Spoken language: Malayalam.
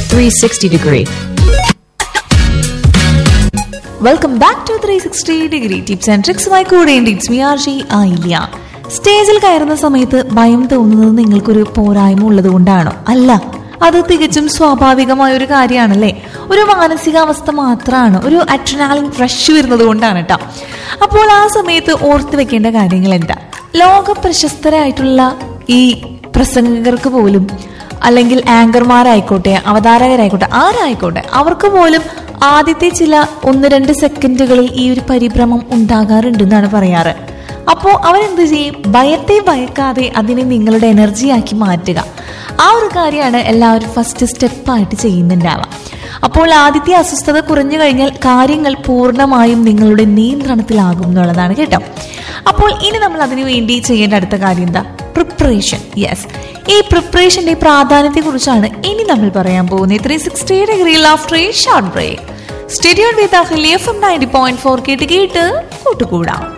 360 degree. Welcome back to three sixty degree tips and ട്രിക്സുമായി കൂടെ ഇറ്റ്സ് മി ആർ ജി ആയില്ല സ്റ്റേജിൽ കയറുന്ന സമയത്ത് ഭയം തോന്നുന്നത് നിങ്ങൾക്കൊരു പോരായ്മ ഉള്ളത് കൊണ്ടാണോ അല്ല അത് തികച്ചും സ്വാഭാവികമായ ഒരു കാര്യമാണല്ലേ ഒരു മാനസികാവസ്ഥ മാത്രമാണ് ഒരു അഡ്രിനാലിൻ ഫ്രഷ് വരുന്നത് കൊണ്ടാണ് കേട്ടോ അപ്പോൾ ആ സമയത്ത് ഓർത്ത് വെക്കേണ്ട കാര്യങ്ങൾ എന്താ ലോക പ്രശസ്തരായിട്ടുള്ള ഈ പ്രസംഗകർക്ക് പോലും അല്ലെങ്കിൽ ആങ്കർമാരായിക്കോട്ടെ അവതാരകരായിക്കോട്ടെ ആരായിക്കോട്ടെ അവർക്ക് പോലും ആദ്യത്തെ ചില ഒന്ന് രണ്ട് സെക്കൻഡുകളിൽ ഈ ഒരു പരിഭ്രമം ഉണ്ടാകാറുണ്ടെന്നാണ് പറയാറ് അപ്പോൾ അവരെന്ത് ചെയ്യും ഭയത്തെ ഭയക്കാതെ അതിനെ നിങ്ങളുടെ എനർജിയാക്കി മാറ്റുക ആ ഒരു കാര്യമാണ് എല്ലാവരും ഫസ്റ്റ് സ്റ്റെപ്പായിട്ട് ചെയ്യുന്നുണ്ടാവുക അപ്പോൾ ആദ്യത്തെ അസ്വസ്ഥത കുറഞ്ഞു കഴിഞ്ഞാൽ കാര്യങ്ങൾ പൂർണ്ണമായും നിങ്ങളുടെ നിയന്ത്രണത്തിലാകും എന്നുള്ളതാണ് കേട്ടോ അപ്പോൾ ഇനി നമ്മൾ അതിനു വേണ്ടി ചെയ്യേണ്ട അടുത്ത കാര്യം എന്താ പ്രിപ്പറേഷൻ യെസ് ഈ പ്രിപ്പറേഷന്റെ പ്രാധാന്യത്തെ കുറിച്ചാണ് ഇനി നമ്മൾ പറയാൻ പോകുന്നത് ത്രീ സിക്സ്റ്റി ഡിഗ്രിയിൽ after a short break stay tuned with അഹ്ലി F M ninety point four കേട്ട് കേട്ട് കൂട്ടുകൂടാം